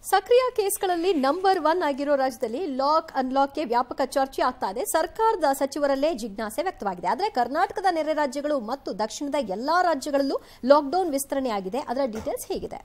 ಸಕ್ರಿಯ ಕೇಸ್ಗಳಲ್ಲಿ number one ಆಗಿರೋ ರಾಜ್ಯದಲ್ಲಿ ಲಾಕ್ ಅನ್ಲಾಕ್ಗೆ ವ್ಯಾಪಕ ಚರ್ಚೆ ಆಗ್ತಾ ಇದೆ ಸರ್ಕಾರದ ಸಚಿವರಲ್ಲೇ ಜಿಜ್ಞಾಸೆ ವ್ಯಕ್ತವಾಗಿದೆ ಆದರೆ ಕರ್ನಾಟಕದ ನೆರೆ ರಾಜ್ಯಗಳು ಮತ್ತು ದಕ್ಷಿಣದ ಎಲ್ಲಾ ರಾಜ್ಯಗಳಲ್ಲೂ ಲಾಕ್ಡೌನ್ ವಿಸ್ತರಣೆ ಆಗಿದೆ ಅದರ ಡೀಟೇಲ್ಸ್ ಹೇಗಿದೆ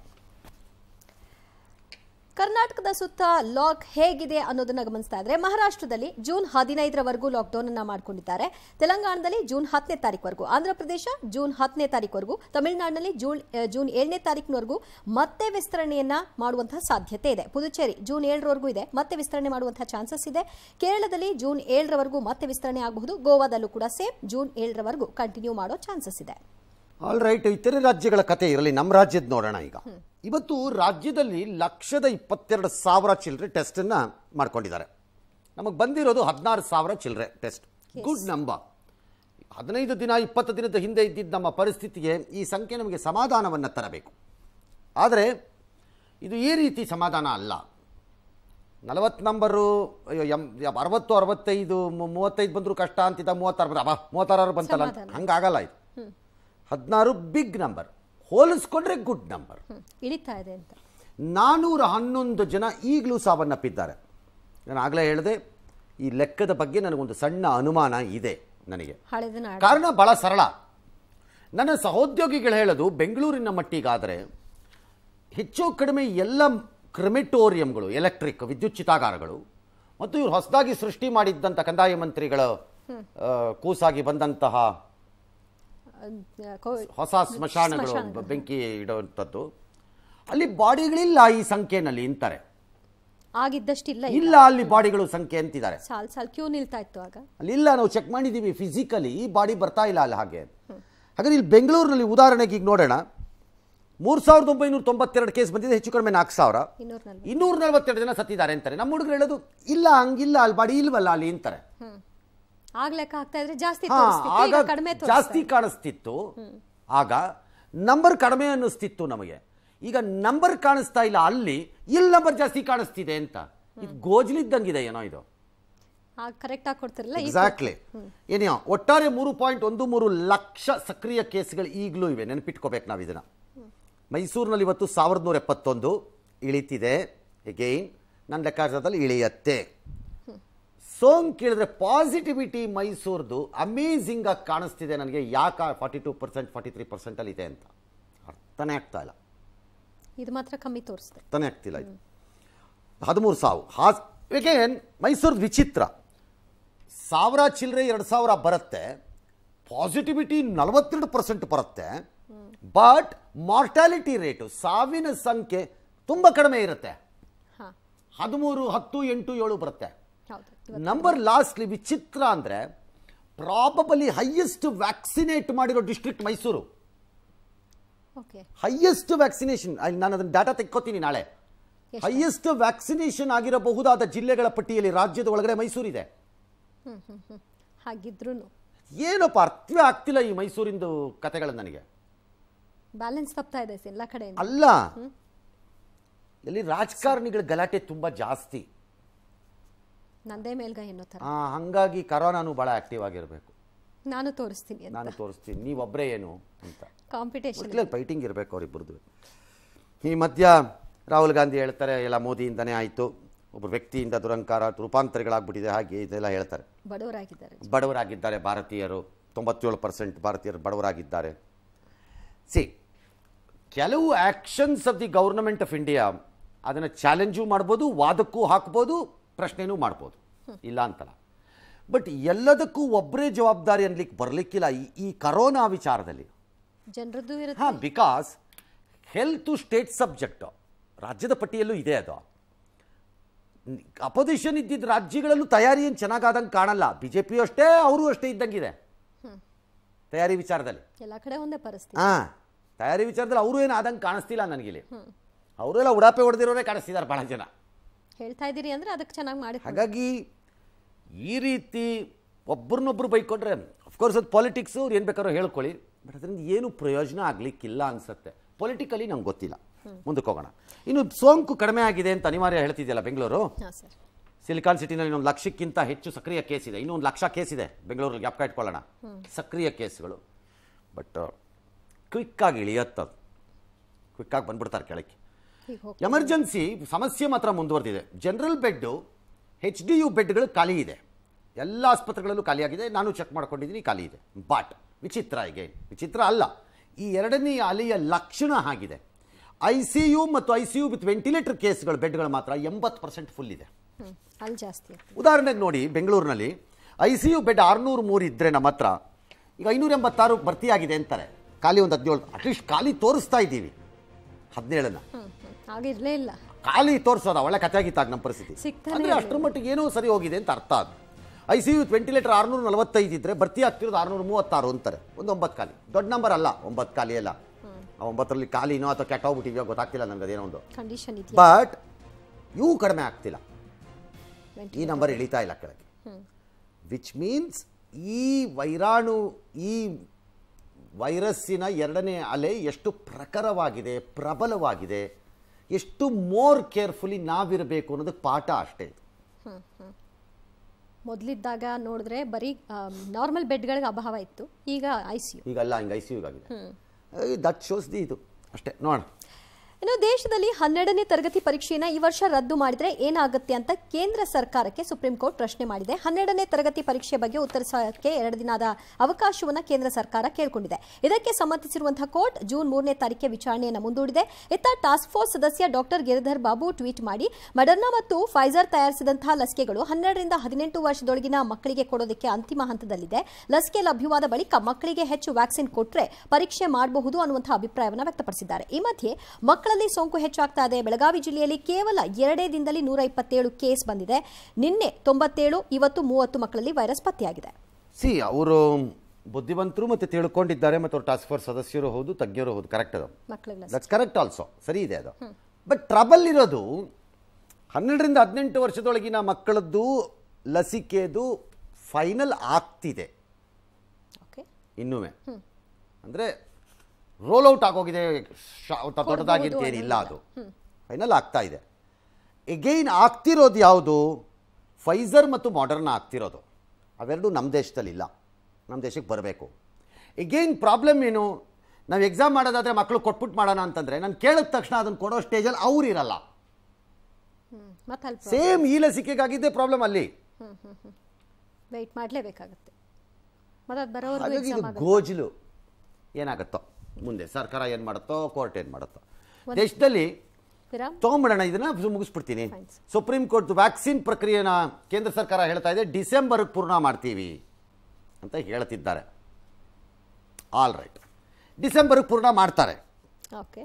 ಕರ್ನಾಟಕದ ಸುತ್ತ ಲಾಕ್ ಹೇಗಿದೆ ಅನ್ನೋದನ್ನ ಗಮನಿಸ್ತಾ ಇದ್ರೆ ಮಹಾರಾಷ್ಟ್ರದಲ್ಲಿ ಜೂನ್ ಹದಿನೈದರವರೆಗೂ ಲಾಕ್ಡೌನ್ ಅನ್ನ ಮಾಡಿಕೊಂಡಿದ್ದಾರೆ ತೆಲಂಗಾಣದಲ್ಲಿ ಜೂನ್ ಹತ್ತನೇ ತಾರೀಕುವರೆಗೂ ಆಂಧ್ರಪ್ರದೇಶ ಜೂನ್ ಹತ್ತನೇ ತಾರೀಕುವರೆಗೂ ತಮಿಳುನಾಡಿನಲ್ಲಿ ಜೂನ್ ಆ, ಜೂನ್ ಏಳನೇ ತಾರೀಕಿನವರೆಗೂ ಮತ್ತೆ ವಿಸ್ತರಣೆಯನ್ನ ಮಾಡುವಂತಹ ಸಾಧ್ಯತೆ ಇದೆ ಪುದುಚೇರಿ ಜೂನ್ ಏಳರವರೆಗೂ ಇದೆ ಮತ್ತೆ ವಿಸ್ತರಣೆ ಮಾಡುವಂತಹ ಚಾನ್ಸಸ್ ಇದೆ ಕೇರಳದಲ್ಲಿ ಜೂನ್ ಏಳರವರೆಗೂ ಮತ್ತೆ ವಿಸ್ತರಣೆ ಆಗಬಹುದು ಗೋವಾದಲ್ಲೂ ಕೂಡ ಸೇಮ್ ಜೂನ್ ಏಳರವರೆಗೂ ಕಂಟಿನ್ಯೂ ಮಾಡೋ ಚಾನ್ಸಸ್ ಇದೆ ಆಲ್ ರೈಟ್ ಇತರೆ ರಾಜ್ಯಗಳ ಕತೆ ಇರಲಿ ನಮ್ಮ ರಾಜ್ಯದ ನೋಡೋಣ ಈಗ ಇವತ್ತು ರಾಜ್ಯದಲ್ಲಿ ಲಕ್ಷದ ಇಪ್ಪತ್ತೆರಡು ಸಾವಿರ ಚಿಲ್ಲರೆ ಟೆಸ್ಟನ್ನು ಮಾಡ್ಕೊಂಡಿದ್ದಾರೆ ನಮಗೆ ಬಂದಿರೋದು ಹದಿನಾರು ಸಾವಿರ ಚಿಲ್ಲರೆ ಟೆಸ್ಟ್ ಗುಡ್ ನಂಬರ್ ಹದಿನೈದು ದಿನ ಇಪ್ಪತ್ತು ದಿನದ ಹಿಂದೆ ಇದ್ದಿದ್ದ ನಮ್ಮ ಪರಿಸ್ಥಿತಿಗೆ ಈ ಸಂಖ್ಯೆ ನಮಗೆ ಸಮಾಧಾನವನ್ನು ತರಬೇಕು ಆದರೆ ಇದು ಈ ರೀತಿ ಸಮಾಧಾನ ಅಲ್ಲ ನಲವತ್ತು ನಂಬರು ಅಯ್ಯೋ ಎಂ ಎಂ- ಅರವತ್ತು ಅರವತ್ತೈದು ಮು- ಮೂವತ್ತೈದು ಬಂದರೂ ಕಷ್ಟ ಅಂತಿದ್ದ ಮೂವತ್ತಾರು ಬಂದ್ರೆ ಅಬ್ಬಾ ಮೂವತ್ತಾರು ಬಂತಲ್ಲ ಅಂತ. ಸಮಾಧಾನ. ಹಂಗಾಗಲ್ಲ ಇದು ಹದಿನಾರು ಬಿಗ್ ನಂಬರ್ ಹೋಲಿಸ್ಕೊಂಡ್ರೆ ಗುಡ್ ನಂಬರ್ ಹ್ಮ್. ಇಳಿತಾ ಇದೆ ಅಂತ ನಾನೂರ ಹನ್ನೊಂದು ಜನ ಈಗಲೂ ಸಾವನ್ನಪ್ಪಿದ್ದಾರೆ ನಾನು ಆಗಲೇ ಹೇಳಿದೆ ಈ ಲೆಕ್ಕದ ಬಗ್ಗೆ ನನಗೊಂದು ಸಣ್ಣ ಅನುಮಾನ ಇದೆ ನನಗೆ ಹಳೆದನ ಕಾರಣ ಬಹಳ ಸರಳ ನನ್ನ ಸಹೋದ್ಯೋಗಿಗಳು ಹೇಳೋದು ಬೆಂಗಳೂರಿನ ಮಟ್ಟಿಗಾದರೆ ಹೆಚ್ಚು ಕಡಿಮೆ ಎಲ್ಲ ಕ್ರಿಮಿಟೋರಿಯಂಗಳು ಎಲೆಕ್ಟ್ರಿಕ್ ವಿದ್ಯುತ್ ಚಿತಾಗಾರಗಳು ಮತ್ತು ಇವರು ಹೊಸದಾಗಿ ಸೃಷ್ಟಿ ಮಾಡಿದ್ದಂಥ ಕಂದಾಯ ಮಂತ್ರಿಗಳ ಆ, ಕೂಸಾಗಿ ಬಂದಂತಹ ಹೊಸ ಸ್ಮಶಾನಗಳು ಸ್ಮಶಾನಗಳು. ಬೆಂಕಿ ಇಡುವಂಥದ್ದು ಅಲ್ಲಿ ಬಾಡಿಗಳಿಲ್ಲ ಈ ಸಂಖ್ಯೆನಲ್ಲಿ ಅಂತಾರೆ ಆಗಿದ್ದಷ್ಟಿಲ್ಲ ಈಗ. ಇಲ್ಲ ಅಲ್ಲಿ ಬಾಡಿಗಳು ಸಂಖ್ಯೆ ಅಂತಿದ್ದಾರೆ ಸಾಲ್ ಸಾಲ್ ಕ್ಯೂ ನಿಲ್ತಾ ಇತ್ತು ಆಗ ಅಲ್ಲಿ ಇಲ್ಲ ನಾವು ಚೆಕ್ ಮಾಡಿದ್ದೀವಿ ಫಿಸಿಕಲಿ ಈ ಬಾಡಿ ಬರ್ತಾ ಇಲ್ಲ ಅಲ್ಲಿ ಹಾಗೆ ಹಾಗಾದ್ರೆ ಇಲ್ಲಿ ಬೆಂಗಳೂರಿನಲ್ಲಿ ಉದಾಹರಣೆಗೆ ಈಗ ನೋಡೋಣ ಮೂರು ಸಾವಿರದ ಒಂಬೈನೂರ ತೊಂಬತ್ತೆರಡು ಕೇಸ್ ಬಂದಿದೆ ಹೆಚ್ಚು ಕಡಿಮೆ ನಾಲ್ಕು ಸಾವಿರ ಇನ್ನೂರ ನಲ್ವತ್ತು ಇನ್ನೂರ ನಲವತ್ತೆರಡು ಜನ ಸತ್ತಿದ್ದಾರೆ ಅಂತಾರೆ ನಮ್ಮ ಹುಡುಗರು ಹೇಳೋದು ಇಲ್ಲ ಹಂಗಿಲ್ಲ ಅಲ್ಲಿ ಬಾಡಿ ಇಲ್ವಲ್ಲ ಅಲ್ಲಿ ಅಂತಾರೆ ಹ್ಮ್ ಆಗ ಲೆಕ್ಕ ಆಗ್ತಾ ಇದ್ರೆ ಜಾಸ್ತಿ ಹಾ ತೋರಿಸ್ತಿತ್ತು, ಆಗ ಈಗ ಕಡಿಮೆ ತೋರಿಸ್ತಾ ಜಾಸ್ತಿ ಇದೆ. ಕಾಣಿಸ್ತಿತ್ತು ಆಗ ನಂಬರ್ ಕಡಿಮೆ ಅನ್ನಿಸ್ತಿತ್ತು ನಮಗೆ ಈಗ ನಂಬರ್ ಕಾಣಿಸ್ತಾ ಇಲ್ಲ ಅಲ್ಲಿ ಇಲ್ಲಿ ನಂಬರ್ ಜಾಸ್ತಿ ಕಾಣಿಸ್ತಿದೆ ಅಂತ ಇದು ಗೋಜ್ಲಿದ್ದಂಗಿದೆ ಏನೋ ಇದು ಆಗ ಕರೆಕ್ಟ್ ಆಗಿ ಕೊಡ್ತಿರಲ್ಲ ಈಗ ಎಕ್ಸಾಕ್ಟ್ಲಿ ಏನಿಯೋ ಒಟ್ಟಾರೆ ಮೂರು ಪಾಯಿಂಟ್ ಒಂದು ಮೂರು ಲಕ್ಷ ಸಕ್ರಿಯ ಕೇಸ್ಗಳು ಈಗಲೂ ಇವೆ ನೆನಪಿಟ್ಕೋಬೇಕು ನಾವು ಇದನ್ನ ಮೈಸೂರಿನಲ್ಲಿ ಇವತ್ತು ಸಾವಿರದ ನೂರ ಎಪ್ಪತ್ತೊಂದು ಇಳಿತಿದೆ ಎಗೈನ್ ನನ್ನ ಲೆಕ್ಕಾಚಾರದಲ್ಲಿ ಇಳಿಯತ್ತೆ ಸೋಂಕು ಕೇಳಿದ್ರೆ ಪಾಸಿಟಿವಿಟಿ ಮೈಸೂರ್ದು ಅಮೇಝಿಂಗ್ ಆಗಿ ಕಾಣಿಸ್ತಿದೆ ನನಗೆ ಯಾಕೆ forty two percent forty three ಪರ್ಸೆಂಟಲ್ಲಿ ಇದೆ ಅಂತ ಅರ್ಥನೇ ಆಗ್ತಾ ಇಲ್ಲ ಇದು ಮಾತ್ರ ಕಮ್ಮಿ ತೋರಿಸ್ದೆ ಅರ್ಥನೇ ಆಗ್ತಿಲ್ಲ ಇದು ಹದಿಮೂರು ಸಾವು ಹಾಸ್ ಏನ್ ಮೈಸೂರು ವಿಚಿತ್ರ ಸಾವಿರ ಚಿಲ್ಲರೆ ಎರಡು ಸಾವಿರ ಬರುತ್ತೆ ಪಾಸಿಟಿವಿಟಿ ನಲವತ್ತೆರಡು ಪರ್ಸೆಂಟ್ ಬರುತ್ತೆ ಬಟ್ ಮಾರ್ಟಾಲಿಟಿ ರೇಟು ಸಾವಿನ ಸಂಖ್ಯೆ ತುಂಬ ಕಡಿಮೆ ಇರುತ್ತೆ ಹಾ ಹದಿಮೂರು ಹತ್ತು ಎಂಟು ಏಳು ಬರುತ್ತೆ ಹೌದು ಇವತ್ತು ನಂಬರ್ ಲಾಸ್ಟ್ಲಿ ವಿಚಿತ್ರ ಅಂದರೆ ಪ್ರಾಬಬಲಿ ಹೈಯೆಸ್ಟ್ ವ್ಯಾಕ್ಸಿನೇಟ್ ಮಾಡಿರೋ district Mysuru okay highest vaccination ನಾನು ಅದನ್ನ ಡಾಟಾ ತೆಕ್ಕೋತೀನಿ ನಾಳೆ ಎಷ್ಟು? ಹೈಯೆಸ್ಟ್ ವ್ಯಾಕ್ಸಿನೇಷನ್ ಆಗಿರಬಹುದಾದ ಜಿಲ್ಲೆಗಳ ಪಟ್ಟಿಯಲ್ಲಿ ರಾಜ್ಯದ ಒಳಗಡೆ ಮೈಸೂರಿದೆ ಹ್ಮ್ ಹ್ಮ್ ಹ್ಮ್ ಹಾಗಿದ್ರು ಏನಪ್ಪ ಅರ್ಥವೇ ಆಗ್ತಿಲ್ಲ ಈ ಮೈಸೂರಿಂದು ಕತೆಗಳು ನನಗೆ ಬ್ಯಾಲೆನ್ಸ್ ತಪ್ತಾ ಇದೆ ಎಲ್ಲ ಕಡೆಯಿಂದ ಅಲ್ಲ ಇಲ್ಲಿ ರಾಜಕಾರಣಿಗಳ ಗಲಾಟೆ ತುಂಬಾ ಜಾಸ್ತಿ ನಂದೇ ಮೇಲ್ಗೈ ಅನ್ನೋ ಥರ ಆ, ಹಂಗಾಗಿ ಕರೋನಾನು ಬಹಳ ಆಕ್ಟಿವ್ ಆಗಿರಬೇಕು ನಾನು ತೋರಿಸ್ತೀನಿ ಅಂತ ನಾನು ತೋರಿಸ್ತೀನಿ ನೀವೊಬ್ಬರೇ ಏನು ಅಂತ ಕಾಂಪಿಟೇಷನ್ ಒಟ್ಟಿನಲ್ಲಿ ಫೈಟಿಂಗ್ ಇರಬೇಕು ಅವರಿಬ್ಬರದು ಈ ಮಧ್ಯ ರಾಹುಲ್ ಗಾಂಧಿ ಹೇಳ್ತಾರೆ ಎಲ್ಲ ಮೋದಿಯಿಂದನೇ ಆಯಿತು ಒಬ್ಬ ವ್ಯಕ್ತಿಯಿಂದ ದುರಂಕಾರ ರೂಪಾಂತರಿಗಳಾಗ್ಬಿಟ್ಟಿದೆ ಹಾಗೆ ಇದೆಲ್ಲ ಹೇಳ್ತಾರೆ ಬಡವರಾಗಿದ್ದಾರೆ ಬಡವರಾಗಿದ್ದಾರೆ ಭಾರತೀಯರು ತೊಂಬತ್ತೇಳು ಪರ್ಸೆಂಟ್ ಭಾರತೀಯರು ಬಡವರಾಗಿದ್ದಾರೆ ಸಿ ಕೆಲವು actions of the government of India ಅದನ್ನು ಚಾಲೆಂಜು ಮಾಡ್ಬೋದು ವಾದಕ್ಕೂ ಹಾಕ್ಬೋದು ಪ್ರಶ್ನೆನೂ ಮಾಡ್ಬೋದು ಇಲ್ಲ ಅಂತಲ್ಲ ಬಟ್ ಎಲ್ಲದಕ್ಕೂ ಒಬ್ಬರೇ ಜವಾಬ್ದಾರಿ ಅನ್ಲಿಕ್ಕೆ ಬರಲಿಕ್ಕಿಲ್ಲ ಈ ಈ ಕರೋನಾ ವಿಚಾರದಲ್ಲಿ ಜನರದ್ದು ಇರುತ್ತೆ ಹಾಂ ಬಿಕಾಸ್ ಹೆಲ್ತು ಸ್ಟೇಟ್ ಸಬ್ಜೆಕ್ಟು ರಾಜ್ಯದ ಪಟ್ಟಿಯಲ್ಲೂ ಇದೆ ಅದು ಅಪೋಸಿಷನ್ ಇದ್ದಿದ್ದ ರಾಜ್ಯಗಳಲ್ಲೂ ತಯಾರಿ ಏನು ಚೆನ್ನಾಗಾದಂಗೆ ಕಾಣಲ್ಲ ಬಿ ಜೆ ಪಿಯು ಅಷ್ಟೇ ಅವರು ಅಷ್ಟೇ ಇದ್ದಂಗಿದೆ ತಯಾರಿ ವಿಚಾರದಲ್ಲಿ ಎಲ್ಲ ಕಡೆ ಒಂದೇ ಪರಿಸ್ಥಿತಿ ಹಾಂ ತಯಾರಿ ವಿಚಾರದಲ್ಲಿ ಅವರು ಏನು ಆದಂಗೆ ಕಾಣಿಸ್ತಿಲ್ಲ ನನಗಿಲ್ಲಿ ಅವರೆಲ್ಲ ಉಡಾಪೆ ಹೊಡೆದಿರೋರೇ ಕಾಣಿಸ್ತಿದ್ದಾರೆ ಭಾಳ ಜನ ಹೇಳ್ತಾ ಇದ್ದೀರಿ ಅಂದ್ರೆ ಅದಕ್ಕೆ ಚೆನ್ನಾಗಿ ಮಾಡಿ ಹಾಗಾಗಿ ಈ ರೀತಿ ಒಬ್ಬರನ್ನೊಬ್ರು ಬೈಕೊಂಡ್ರೆ ಅಫ್ಕೋರ್ಸ್ ಅದು ಪಾಲಿಟಿಕ್ಸು ಅವ್ರು ಏನು ಬೇಕಾದ್ರೂ ಹೇಳ್ಕೊಳ್ಳಿ ಬಟ್ ಅದರಿಂದ ಏನು ಪ್ರಯೋಜನ ಆಗಲಿಕ್ಕಿಲ್ಲ ಅನ್ಸುತ್ತೆ ಪೊಲಿಟಿಕಲಿ ನಂಗೆ ಗೊತ್ತಿಲ್ಲ ಮುಂದಕ್ಕೆ ಹೋಗೋಣ ಇನ್ನು ಸೋಂಕು ಕಡಿಮೆ ಆಗಿದೆ ಅಂತ ಅನಿವಾರ್ಯ ಹೇಳ್ತಿದೆಯಲ್ಲ ಬೆಂಗಳೂರು ಹಾಂ ಸರ್ ಸಿಲಿಕಾನ್ ಸಿಟಿನಲ್ಲಿ ಇನ್ನೊಂದು ಲಕ್ಷಕ್ಕಿಂತ ಹೆಚ್ಚು ಸಕ್ರಿಯ ಕೇಸ್ ಇದೆ ಇನ್ನೊಂದು ಲಕ್ಷ ಕೇಸ್ ಇದೆ ಬೆಂಗಳೂರಲ್ಲಿ ಜ್ಞಾಪಕ ಇಟ್ಕೊಳ್ಳೋಣ ಸಕ್ರಿಯ ಕೇಸ್ಗಳು ಬಟ್ ಕ್ವಿಕ್ಕಾಗಿ ಇಳಿಯತ್ತದು ಕ್ವಿಕ್ಕಾಗಿ ಬಂದ್ಬಿಡ್ತಾರೆ ಕೆಳಕ್ಕೆ ಹೀಗೆ ಹೋಗಿ ಎಮರ್ಜೆನ್ಸಿ ಸಮಸ್ಯೆ ಮಾತ್ರ ಮುಂದುವರೆದಿದೆ general bed H D U ಬೆಡ್ಗಳು ಖಾಲಿ ಇದೆ ಎಲ್ಲ ಆಸ್ಪತ್ರೆಗಳಲ್ಲೂ ಖಾಲಿಯಾಗಿದೆ ನಾನು ಚೆಕ್ ಮಾಡ್ಕೊಂಡಿದ್ದೀನಿ ಖಾಲಿ ಇದೆ ಬಟ್ ವಿಚಿತ್ರ ಈಗ ವಿಚಿತ್ರ ಅಲ್ಲ ಈ ಎರಡನೇ ಅಲೆಯ ಲಕ್ಷಣ ಆಗಿದೆ ಐ ಸಿ ಯು ಮತ್ತು I C U with ventilator ಕೇಸ್ಗಳು ಬೆಡ್ಗಳು ಮಾತ್ರ ಎಂಬತ್ತು ಪರ್ಸೆಂಟ್ ಫುಲ್ ಇದೆ ಹ್ಮ್ ಅಲ್ಲಿ ಜಾಸ್ತಿ ಆಗ್ತದೆ ಉದಾಹರಣೆಗೆ ನೋಡಿ ಬೆಂಗಳೂರಿನಲ್ಲಿ ಐ ಸಿ ಯು ಬೆಡ್ ಆರುನೂರು ಮೂರು ಇದ್ದರೆ ನಮ್ಮ ಹತ್ರ ಈಗ ಐನೂರ ಎಂಬತ್ತಾರು ಭರ್ತಿಯಾಗಿದೆ ಅಂತಾರೆ ಖಾಲಿ ಒಂದು ಹದಿನೇಳು ಅಟ್ಲೀಸ್ಟ್ ಖಾಲಿ ತೋರಿಸ್ತಾ ಇದ್ದೀವಿ ಹದಿನೇಳನ್ನ ಹ್ಮ್ ಹ್ಮ್ ಆಗಿರ್ಲೇ ಇಲ್ಲ ಖಾಲಿ ತೋರಿಸೋದ ಒಳ್ಳೆ ಕಥೆ ಆಗಿತ್ತಾಗ ನಮ್ಮ ಪರಿಸ್ಥಿತಿ ಸಿಗ್ತಾನೆ ಅಂದ್ರೆ ಅಷ್ಟರ ಮಟ್ಟಿಗೆ ಏನೋ ಸರಿ ಹೋಗಿದೆ ಅಂತ ಅರ್ಥ ಅದು ಐ ಸಿ ಯು ವೆಂಟಿಲೇಟರ್ ಆರುನೂರ ನಲವತ್ತೈದು ಇದ್ರೆ ಭರ್ತಿ ಆಗ್ತಿರೋದು ಆರುನೂರ ಮೂವತ್ತಾರು ಅಂತಾರೆ ಒಂದು ಒಂಬತ್ತು ಖಾಲಿ ದೊಡ್ಡ ನಂಬರ್ ಅಲ್ಲ ಒಂಬತ್ತು ಖಾಲಿ ಅಲ್ಲ ಆ ಒಂಬತ್ತರಲ್ಲಿ ಖಾಲಿನೋ ಅಥವಾ ಕೆಟ್ಟೋಗ್ಬಿಟ್ಟಿವ್ಯೋ ಗೊತ್ತಾಗ್ತಿಲ್ಲ ನನಗೆ ಅದೇನೋ ಒಂದು ಕಂಡೀಷನ್ ಇದೆಯಾ ಬಟ್ ಇವು ಕಡಿಮೆ ಆಗ್ತಿಲ್ಲ ಈ ನಂಬರ್ ಇಳಿತಾ ಇಲ್ಲ ಕೆಳಗೆ ವಿಚ್ ಮೀನ್ಸ್ ಈ ವೈರಾಣು ಈ ವೈರಸ್ಸಿನ ಎರಡನೇ ಅಲೆ ಎಷ್ಟು ಪ್ರಖರವಾಗಿದೆ ಪ್ರಬಲವಾಗಿದೆ ಎಷ್ಟು ಮೋರ್ ಕೇರ್ಫುಲಿ ನಾವಿರಬೇಕು ಅನ್ನೋದಕ್ಕೆ ಪಾಠ ಅಷ್ಟೇ ಇದು ಮೊದಲಿದ್ದಾಗ ನೋಡಿದ್ರೆ ಬರೀ ನಾರ್ಮಲ್ ಬೆಡ್ಗಳಿಗೆ ಅಭಾವ ಇತ್ತು ಈಗ ಐ ಸಿ ಯು ಈಗಲ್ಲ ಹಿಂಗೆ ಐ ಸಿ ಆಗಿದೆ ದಟ್ ಶೋಸ್ ದಿ ಇದು ಅಷ್ಟೇ ನೋಡೋಣ ಇನ್ನು ದೇಶದಲ್ಲಿ ಹನ್ನೆರಡನೇ ತರಗತಿ ಪರೀಕ್ಷೆಯನ್ನ ಈ ವರ್ಷ ರದ್ದು ಮಾಡಿದ್ರೆ ಏನಾಗುತ್ತೆ ಅಂತ ಕೇಂದ್ರ ಸರ್ಕಾರಕ್ಕೆ ಸುಪ್ರೀಂ ಕೋರ್ಟ್ ಪ್ರಶ್ನೆ ಮಾಡಿದೆ ಹನ್ನೆರಡನೇ ತರಗತಿ ಪರೀಕ್ಷೆ ಬಗ್ಗೆ ಉತ್ತರಿಸೋಕೆ ಎರಡು ದಿನದ ಅವಕಾಶವನ್ನ ಕೇಂದ್ರ ಸರ್ಕಾರ ಕೇಳಿಕೊಂಡಿದೆ ಇದಕ್ಕೆ ಸಂಬಂಧಿಸಿರುವಂತಹ ಕೋರ್ಟ್ ಜೂನ್ ಮೂರನೇ ತಾರೀಕಿಗೆ ವಿಚಾರಣೆಯನ್ನು ಮುಂದೂಡಿದೆ ಇತ್ತ ಟಾಸ್ಕ್ ಫೋರ್ಸ್ ಸದಸ್ಯ ಡಾಕ್ಟರ್ ಗಿರಿಧರ್ ಬಾಬು ಟ್ವೀಟ್ ಮಾಡಿ ಮಡರ್ನಾ ಮತ್ತು ಫೈಜರ್ ತಯಾರಿಸಿದಂತಹ ಲಸಿಕೆಗಳು ಹನ್ನೆರಡರಿಂದ ಹದಿನೆಂಟು ವರ್ಷದೊಳಗಿನ ಮಕ್ಕಳಿಗೆ ಕೊಡೋದಕ್ಕೆ ಅಂತಿಮ ಹಂತದಲ್ಲಿದೆ ಲಸಿಕೆ ಲಭ್ಯವಾದ ಬಳಿಕ ಮಕ್ಕಳಿಗೆ ಹೆಚ್ಚು ವ್ಯಾಕ್ಸಿನ್ ಕೊಟ್ಟರೆ ಪರೀಕ್ಷೆ ಮಾಡಬಹುದು ಅನ್ನುವಂತಹ ಅಭಿಪ್ರಾಯವನ್ನು ವ್ಯಕ್ತಪಡಿಸಿದ್ದಾರೆ ಈ ಮಧ್ಯೆ ಮಕ್ಕಳಲ್ಲಿ ಸೋಂಕು ಹೆಚ್ಚಾಗ್ತಾ ಇದೆ ಬೆಳಗಾವಿ ಜಿಲ್ಲೆಯಲ್ಲಿ ಕೇವಲ ಎರಡೇ ದಿನದಲ್ಲಿ ನೂರ ಇಪ್ಪತ್ತೇಳು ಕೇಸ್ ಬಂದಿದೆ ನಿನ್ನೆ ತೊಂಬತ್ತೇಳು ಇವತ್ತು ಮೂವತ್ತು ಮಕ್ಕಳಲ್ಲಿ ವೈರಸ್ ಪತ್ತೆಯಾಗಿದೆ ಸಿ ಅವರು ಬುದ್ಧಿವಂತರು ಮತ್ತು ತಿಳ್ಕೊಂಡಿದ್ದಾರೆ ಮತ್ತು ಅವ್ರು ಟಾಸ್ಕ್ ಫೋರ್ಸ್ ಸದಸ್ಯರು ಹೌದು ತಜ್ಞರು ಹೌದು ಕರೆಕ್ಟ್ ಅದು ಮಕ್ಕಳಿಗೆ ದಟ್ಸ್ ಕರೆಕ್ಟ್ ಆಲ್ಸೋ ಸರಿ ಇದೆ ಅದು ಬಟ್ ಟ್ರಬಲ್ ಇರೋದು ಹನ್ನೆರಡರಿಂದ ಹದಿನೆಂಟು ವರ್ಷದೊಳಗಿನ ಮಕ್ಕಳದ್ದು ಲಸಿಕೆದು ಫೈನಲ್ ಆಗ್ತಿದೆ ಓಕೆ ಇನ್ನುವೆ ಅಂದರೆ ರೋಲ್ ಔಟ್ ಆಗೋಗಿದೆ ಶಾ- ದೊಡ್ಡದಾಗಿ ಅಂತ ಏನಿಲ್ಲ ಅದು ಫೈನಲ್ ಆಗ್ತಾ ಇದೆ ಎಗೈನ್ ಆಗ್ತಿರೋದು ಯಾವುದು ಫೈಸರ್ ಮತ್ತು ಮಾಡರ್ನ್ ಆಗ್ತಿರೋದು ಅವೆರಡು ನಮ್ಮ ದೇಶದಲ್ಲಿ ಇಲ್ಲ ನಮ್ಮ ದೇಶಕ್ಕೆ ಬರಬೇಕು ಎಗೈನ್ ಪ್ರಾಬ್ಲಮ್ ಏನು ನಾವು ಎಕ್ಸಾಮ್ ಮಾಡೋದಾದ್ರೆ ಮಕ್ಕಳು ಕೊಟ್ಬಿಟ್ಟು ಮಾಡೋಣ ಅಂತಂದರೆ ನಾನು ಕೇಳಿದ ತಕ್ಷಣ ಅದನ್ನು ಕೊಡೋ ಸ್ಟೇಜಲ್ಲಿ ಅವ್ರು ಇರಲ್ಲ ಮತ್ತೆ ಅಲ್ಲಿ ಸೇಮ್ ಈ ಲಸಿಕೆಗಾಗಿದ್ದೇ ಪ್ರಾಬ್ಲಮ್ ಅಲ್ಲಿ ವೆಯ್ಟ್ ಮಾಡಲೇಬೇಕಾಗತ್ತೆ ಮತ್ತೆ ಅದು ಬರೋವರೆಗೂ ಹಾಗಾಗಿ ಇದು ಎಕ್ಸಾಮ್ ಆಗುತ್ತೆ ಗೋಜಲು ಏನಾಗುತ್ತೋ ಮುಂದೆ ಸರ್ಕಾರ ಏನು ಮಾಡುತ್ತೋ ಕೋರ್ಟ್ ಏನು ಮಾಡುತ್ತೋ ದೇಶದಲ್ಲಿ ವಿರಾಮ್ ತೊಗೊಂಬಿಡೋಣ ಇದನ್ನ ಸು- ಮುಗಿಸ್ಬಿಡ್ತೀನಿ Fine, sir. Supreme Court vaccine ಪ್ರಕ್ರಿಯೆನ ಕೇಂದ್ರ ಸರ್ಕಾರ ಹೇಳ್ತಾ ಇದೆ ಡಿಸೆಂಬರ್ಗೆ ಪೂರ್ಣ ಮಾಡ್ತೀವಿ ಅಂತ ಹೇಳ್ತಿದ್ದಾರೆ ಆಲ್ ರೈಟ್ ಡಿಸೆಂಬರ್ಗೆ ಪೂರ್ಣ ಮಾಡ್ತಾರೆ ಓಕೆ